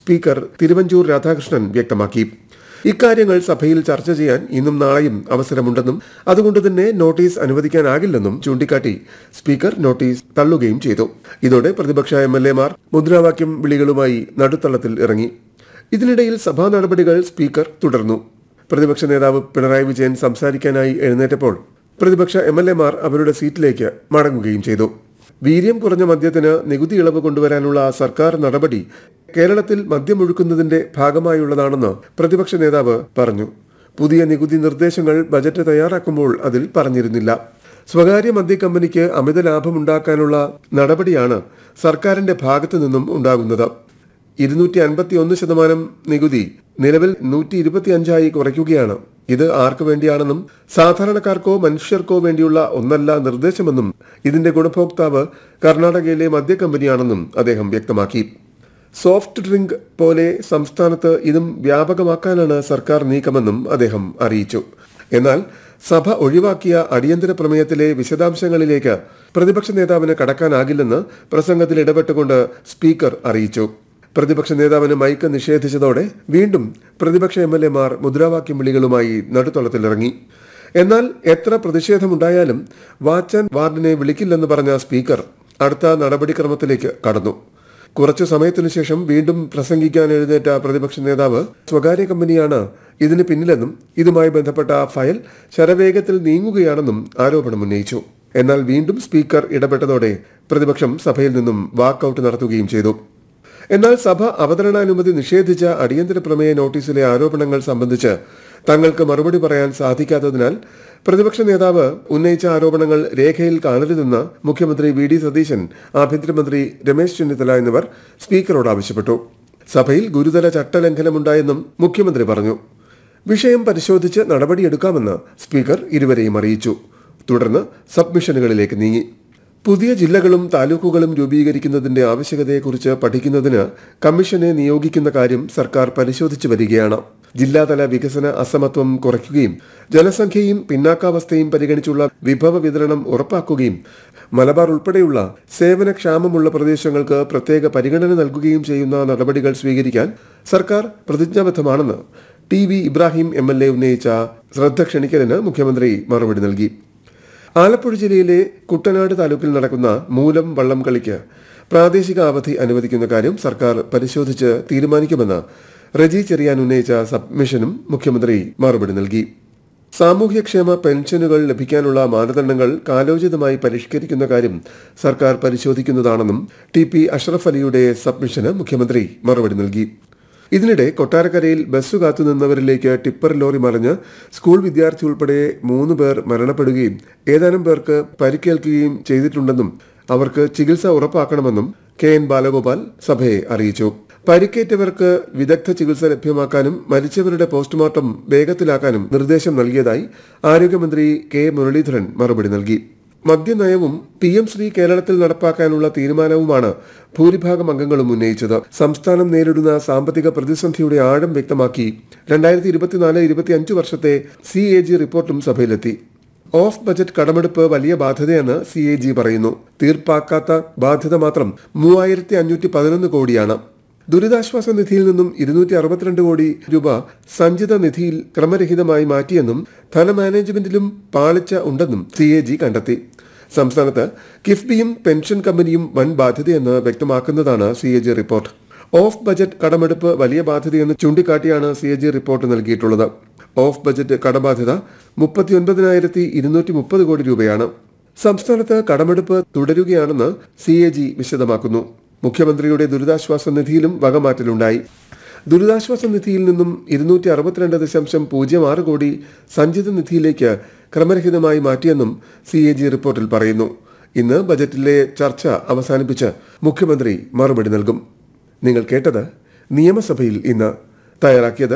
speaker Thiruvanchoor Radhakrishnan വ്യക്തമാക്കി ഇക്കാര്യങ്ങൾ സഭയിൽ ചർച്ച ചെയ്യാൻ ഇന്നും നാളെയും അവസരമുണ്ടെന്നും അതുകൊണ്ട് തന്നെ നോട്ടീസ് അനുവദിക്കാനാകില്ലെന്നും ചൂണ്ടിക്കാട്ടി സ്പീക്കർ നോട്ടീസ് തള്ളുകയും ചെയ്തു ഇതോടെ പ്രതിപക്ഷ എം എൽ എമാർ മുദ്രാവാക്യം വിളികളുമായി നടുത്തളത്തിൽ ഇറങ്ങി ഇതിനിടയിൽ സഭാ നടപടികൾ സ്പീക്കർ തുടർന്നു പ്രതിപക്ഷ നേതാവ് പിണറായി വിജയൻ സംസാരിക്കാനായി എഴുന്നേറ്റപ്പോൾ പ്രതിപക്ഷ എം എൽ എമാർ അവരുടെ സീറ്റിലേക്ക് മടങ്ങുകയും ചെയ്തു വീര്യം കുറഞ്ഞ മദ്യത്തിന് നികുതി ഇളവ് കൊണ്ടുവരാനുള്ള സർക്കാർ നടപടി കേരളത്തിൽ മദ്യമൊഴുക്കുന്നതിന്റെ ഭാഗമായുള്ളതാണെന്ന് പ്രതിപക്ഷ നേതാവ് പറഞ്ഞു പുതിയ നികുതി നിർദ്ദേശങ്ങൾ ബജറ്റ് തയ്യാറാക്കുമ്പോൾ അതിൽ പറഞ്ഞിരുന്നില്ല സ്വകാര്യ മദ്യ കമ്പനിക്ക് അമിത ലാഭമുണ്ടാക്കാനുള്ള നടപടിയാണ് സർക്കാരിന്റെ ഭാഗത്തു നിന്നും ഉണ്ടാകുന്നത് ഇരുന്നൂറ്റി അൻപത്തി ഒന്ന് ശതമാനം നികുതി നിലവിൽ നൂറ്റി ഇരുപത്തി അഞ്ചായി കുറയ്ക്കുകയാണ് ഇത് ആർക്കു വേണ്ടിയാണെന്നും സാധാരണക്കാർക്കോ മനുഷ്യർക്കോ വേണ്ടിയുള്ള ഒന്നല്ല നിർദ്ദേശമെന്നും ഇതിന്റെ ഗുണഭോക്താവ് കർണാടകയിലെ മദ്യ കമ്പനിയാണെന്നും അദ്ദേഹം വ്യക്തമാക്കി സോഫ്റ്റ് ഡ്രിങ്ക് പോലെ സംസ്ഥാനത്ത് ഇതും വ്യാപകമാക്കാനാണ് സർക്കാർ നീക്കമെന്നും അദ്ദേഹം അറിയിച്ചു എന്നാൽ സഭ ഒഴിവാക്കിയ അടിയന്തര പ്രമേയത്തിലെ വിശദാംശങ്ങളിലേക്ക് പ്രതിപക്ഷ നേതാവിന് കടക്കാനാകില്ലെന്ന് പ്രസംഗത്തിൽ ഇടപെട്ടുകൊണ്ട് സ്പീക്കർ അറിയിച്ചു പ്രതിപക്ഷ നേതാവിന് മൈക്ക് നിഷേധിച്ചതോടെ വീണ്ടും പ്രതിപക്ഷ എം എൽ എമാർ മുദ്രാവാക്യം വിളികളുമായി നടുത്തളത്തിലിറങ്ങി എന്നാൽ എത്ര പ്രതിഷേധമുണ്ടായാലും വാച്ചാൻ വാർഡിനെ വിളിക്കില്ലെന്ന് പറഞ്ഞ സ്പീക്കർ അടുത്ത നടപടിക്രമത്തിലേക്ക് കടന്നു കുറച്ചു സമയത്തിനു ശേഷം വീണ്ടും പ്രസംഗിക്കാൻ എഴുന്നേറ്റ പ്രതിപക്ഷ നേതാവ് സ്വകാര്യ കമ്പനിയാണ് ഇതിന് പിന്നിലെന്നും ഇതുമായി ബന്ധപ്പെട്ട ഫയൽ ശരവേഗത്തിൽ നീങ്ങുകയാണെന്നും ആരോപണം ഉന്നയിച്ചു എന്നാൽ വീണ്ടും സ്പീക്കർ ഇടപെട്ടതോടെ പ്രതിപക്ഷം സഭയിൽ നിന്നും വാക്കൌട്ട് നടത്തുകയും ചെയ്തു എന്നാൽ സഭ അവതരണാനുമതി നിഷേധിച്ച അടിയന്തര പ്രമേയ നോട്ടീസിലെ ആരോപണങ്ങൾ സംബന്ധിച്ച് തങ്ങൾക്ക് മറുപടി പറയാൻ സാധിക്കാത്തതിനാൽ പ്രതിപക്ഷ നേതാവ് ഉന്നയിച്ച ആരോപണങ്ങൾ രേഖയിൽ കാണരുതെന്ന് മുഖ്യമന്ത്രി വി ഡി സതീശൻ ആഭ്യന്തരമന്ത്രി രമേശ് ചെന്നിത്തല എന്നിവർ സ്പീക്കറോട് ആവശ്യപ്പെട്ടു സഭയിൽ ഗുരുതര ചട്ടലംഘനമുണ്ടായെന്നും മുഖ്യമന്ത്രി പറഞ്ഞു വിഷയം പരിശോധിച്ച് നടപടിയെടുക്കാമെന്ന് സ്പീക്കർ ഇരുവരെയും അറിയിച്ചു തുടർന്ന് സബ്മിഷനുകളിലേക്ക് നീങ്ങി പുതിയ ജില്ലകളും താലൂക്കുകളും രൂപീകരിക്കുന്നതിന്റെ ആവശ്യകതയെക്കുറിച്ച് പഠിക്കുന്നതിന് കമ്മീഷനെ നിയോഗിക്കുന്ന കാര്യം സർക്കാർ പരിശോധിച്ചു വരികയാണ് ജില്ലാതല വികസന അസമത്വം കുറയ്ക്കുകയും ജനസംഖ്യയും പിന്നാക്കാവസ്ഥയും പരിഗണിച്ചുള്ള വിഭവ വിതരണം ഉറപ്പാക്കുകയും മലബാർ ഉൾപ്പെടെയുള്ള സേവനക്ഷാമമുള്ള പ്രദേശങ്ങൾക്ക് പ്രത്യേക പരിഗണന നൽകുകയും ചെയ്യുന്ന നടപടികൾ സ്വീകരിക്കാൻ സർക്കാർ പ്രതിജ്ഞാബദ്ധമാണെന്ന് T V Ibrahim M L A ഉന്നയിച്ച ശ്രദ്ധ ക്ഷണിക്കലിന് മുഖ്യമന്ത്രി മറുപടി നൽകി ആലപ്പുഴ ജില്ലയിലെ കുട്ടനാട് താലൂക്കിൽ നടക്കുന്ന മൂലം വള്ളം കളിക്ക് പ്രാദേശിക അവധി അനുവദിക്കുന്ന കാര്യം സർക്കാർ പരിശോധിച്ച് തീരുമാനിക്കുമെന്ന് റജി ചെറിയാൻ ഉന്നയിച്ച സബ്മിഷനും മുഖ്യമന്ത്രി മറുപടി നൽകി സാമൂഹ്യക്ഷേമ പെൻഷനുകൾ ലഭിക്കാനുള്ള മാനദണ്ഡങ്ങൾ കാലോചിതമായി പരിഷ്കരിക്കുന്ന കാര്യം സർക്കാർ പരിശോധിക്കുന്നതാണെന്നും ടി പി അഷ്റഫ് അലിയുടെ സബ്മിഷന് മുഖ്യമന്ത്രി മറുപടി നൽകി ഇതിനിടെ കൊട്ടാരക്കരയിൽ ബസ് കാത്തുനിന്നവരിലേക്ക് ടിപ്പർ ലോറി മറിഞ്ഞ് സ്കൂൾ വിദ്യാർത്ഥി ഉൾപ്പെടെ മൂന്ന് പേർ മരണപ്പെടുകയും ഏതാനും പേർക്ക് പരിക്കേൽക്കുകയും ചെയ്തിട്ടുണ്ടെന്നും അവർക്ക് ചികിത്സ ഉറപ്പാക്കണമെന്നും കെ എൻ ബാലഗോപാൽ സഭയെ അറിയിച്ചു പരിക്കേറ്റവർക്ക് വിദഗ്ധ ചികിത്സ ലഭ്യമാക്കാനും മരിച്ചവരുടെ പോസ്റ്റ്മോർട്ടം വേഗത്തിലാക്കാനും നിർദ്ദേശം നൽകിയതായി ആരോഗ്യമന്ത്രി കെ മുരളീധരൻ മറുപടി നൽകി മദ്യനയവും പി എം ശ്രീ കേരളത്തിൽ നടപ്പാക്കാനുള്ള തീരുമാനവുമാണ് ഭൂരിഭാഗം അംഗങ്ങളും ഉന്നയിച്ചത് സംസ്ഥാനം നേരിടുന്ന സാമ്പത്തിക പ്രതിസന്ധിയുടെ ആഴം വ്യക്തമാക്കി രണ്ടായിരത്തി ഇരുപത്തിനാല് ഇരുപത്തിയഞ്ച് വർഷത്തെ സി എ ജി റിപ്പോർട്ടും സഭയിലെത്തി ഓഫ് ബജറ്റ് കടമെടുപ്പ് വലിയ ബാധ്യതയെന്ന് സി എ ജി പറയുന്നു തീർപ്പാക്കാത്ത ബാധ്യത മാത്രം മൂവായിരത്തി അഞ്ഞൂറ്റി പതിനൊന്ന് കോടിയാണ് ദുരിതാശ്വാസ നിധിയിൽ നിന്നും ഇരുന്നൂറ്റി അറുപത്തിരണ്ട് കോടി രൂപ സഞ്ചിത നിധിയിൽ ക്രമരഹിതമായി മാറ്റിയെന്നും ധനമാനേജ്മെന്റിലും പാളിച്ച ഉണ്ടെന്നും സി എ ജി കണ്ടെത്തി സംസ്ഥാനത്ത് കിഫ്ബിയും പെൻഷൻ കമ്പനിയും വൻ ബാധ്യതയെന്ന് വ്യക്തമാക്കുന്നതാണ് C A G report off budget കടമെടുപ്പ് വലിയ ബാധ്യതയെന്ന് ചൂണ്ടിക്കാട്ടിയാണ് സി എ ജി റിപ്പോർട്ട് നൽകിയിട്ടുള്ളത് ഓഫ് ബജറ്റ് കടബാധ്യത മുപ്പത്തിയൊൻപതിനായിരത്തി ഇരുന്നൂറ്റി മുപ്പത് കോടി രൂപയാണ് സംസ്ഥാനത്ത് കടമെടുപ്പ് തുടരുകയാണെന്ന് സി എ ജി വിശദമാക്കുന്നു മുഖ്യമന്ത്രിയുടെ ദുരിതാശ്വാസ നിധിയിലും വകമാറ്റലുണ്ടായി ദുരിതാശ്വാസ നിധിയിൽ നിന്നും ഇരുന്നൂറ്റി അറുപത്തിരണ്ട് ദശാംശം പൂജ്യം ആറ് കോടി സഞ്ചിത നിധിയിലേക്ക് ക്രമരഹിതമായി മാറ്റിയെന്നും സി എ ജി റിപ്പോർട്ടിൽ പറയുന്നു ഇന്ന് ബജറ്റിലെ ചർച്ച അവസാനിപ്പിച്ച് മുഖ്യമന്ത്രി മറുപടി നൽകും നിങ്ങൾ കേട്ടത് നിയമസഭയിൽ ഇന്ന് തയ്യാറാക്കിയത്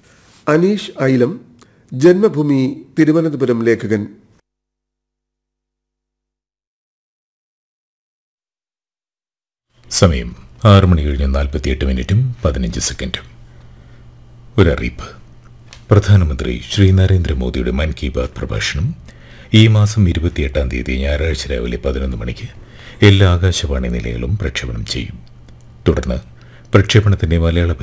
അനീഷ് ഐലം ജന്മഭൂമി തിരുവനന്തപുരം ലേഖകൻ സമയം ആറ് മണി കഴിഞ്ഞ് നാൽപ്പത്തിയെട്ട് മിനിറ്റും പതിനഞ്ച് സെക്കൻഡും ഒരറിയിപ്പ് പ്രധാനമന്ത്രി ശ്രീ നരേന്ദ്രമോദിയുടെ മൻ കി ബാത് പ്രഭാഷണം ഈ മാസം ഇരുപത്തിയെട്ടാം തീയതി ഞായറാഴ്ച രാവിലെ പതിനൊന്ന് മണിക്ക് എല്ലാ ആകാശവാണി നിലയങ്ങളും പ്രക്ഷേപണം ചെയ്യും തുടർന്ന് പ്രക്ഷേപണത്തിന്റെ മലയാള